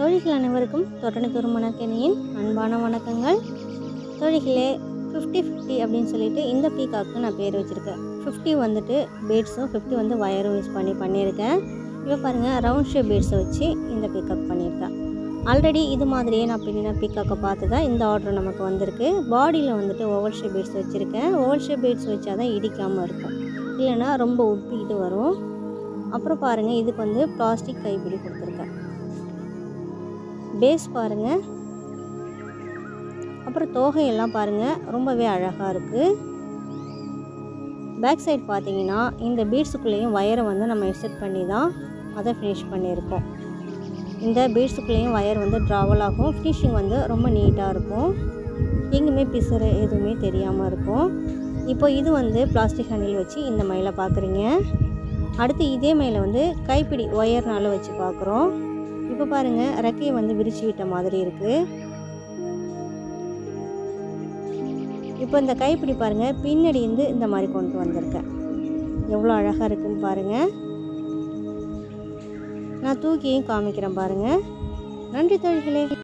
தோழிகள் அனைவருக்கும் தொட்டனத்தூர் மணக்கணியின் அன்பான வணக்கங்கள் தோழிகளே ஃபிஃப்டி ஃபிஃப்டி அப்படின்னு சொல்லிட்டு இந்த பீக்காக்கு நான் பேர் வச்சுருக்கேன் ஃபிஃப்டி வந்துட்டு பீட்ஸும் ஃபிஃப்டி வந்து ஒயரும் யூஸ் பண்ணி பண்ணியிருக்கேன் இப்போ பாருங்கள் ரவுண்ட் ஷேப் பீட்ஸை வச்சு இந்த பீக்காக் பண்ணியிருக்கேன் ஆல்ரெடி இது மாதிரியே நான் பின்ன பீக்காக்கை பார்த்து தான் இந்த ஆர்டர் நமக்கு வந்திருக்கு பாடியில் வந்துட்டு ஓவல் ஷேப் பீட்ஸ் வச்சுருக்கேன் ஓவல் ஷேப் பீட்ஸ் வச்சா தான் இடிக்காமல் இருக்கும் இல்லைன்னா ரொம்ப உப்பிக்கிட்டு வரும் அப்புறம் பாருங்கள் இதுக்கு வந்து பிளாஸ்டிக் கைப்பிடி கொடுத்துருக்கேன் பேஸ் பாருங்கள் அப்புறம் தோகையெல்லாம் பாருங்கள் ரொம்பவே அழகாக இருக்குது பேக் சைடு பார்த்தீங்கன்னா இந்த பீட்ஸுக்குள்ளேயும் வயரை வந்து நம்ம இன்செர்ட் பண்ணி தான் அதை ஃபினிஷ் பண்ணியிருக்கோம் இந்த பீட்ஸுக்குள்ளேயும் ஒயர் வந்து ட்ராவல் ஆகும் ஃபினிஷிங் வந்து ரொம்ப நீட்டாக இருக்கும் எங்குமே பிசறு எதுவுமே தெரியாமல் இருக்கும் இப்போ இது வந்து பிளாஸ்டிக் ஹேண்டில் வச்சு இந்த மயிலை பார்க்குறீங்க அடுத்து இதே மயிலை வந்து கைப்பிடி ஒயர்னால வச்சு பார்க்குறோம் இப்போ பாருங்கள் ரெக்கையை வந்து விரிச்சு விட்ட மாதிரி இருக்குது இப்போ இந்த கைப்பிடி பாருங்கள் பின்னாடி இருந்து இந்த மாதிரி கொண்டு வந்திருக்கேன் எவ்வளோ அழகாக இருக்குன்னு பாருங்கள் நான் தூக்கியும் காமிக்கிறேன் பாருங்கள் நன்றி தோழிகளே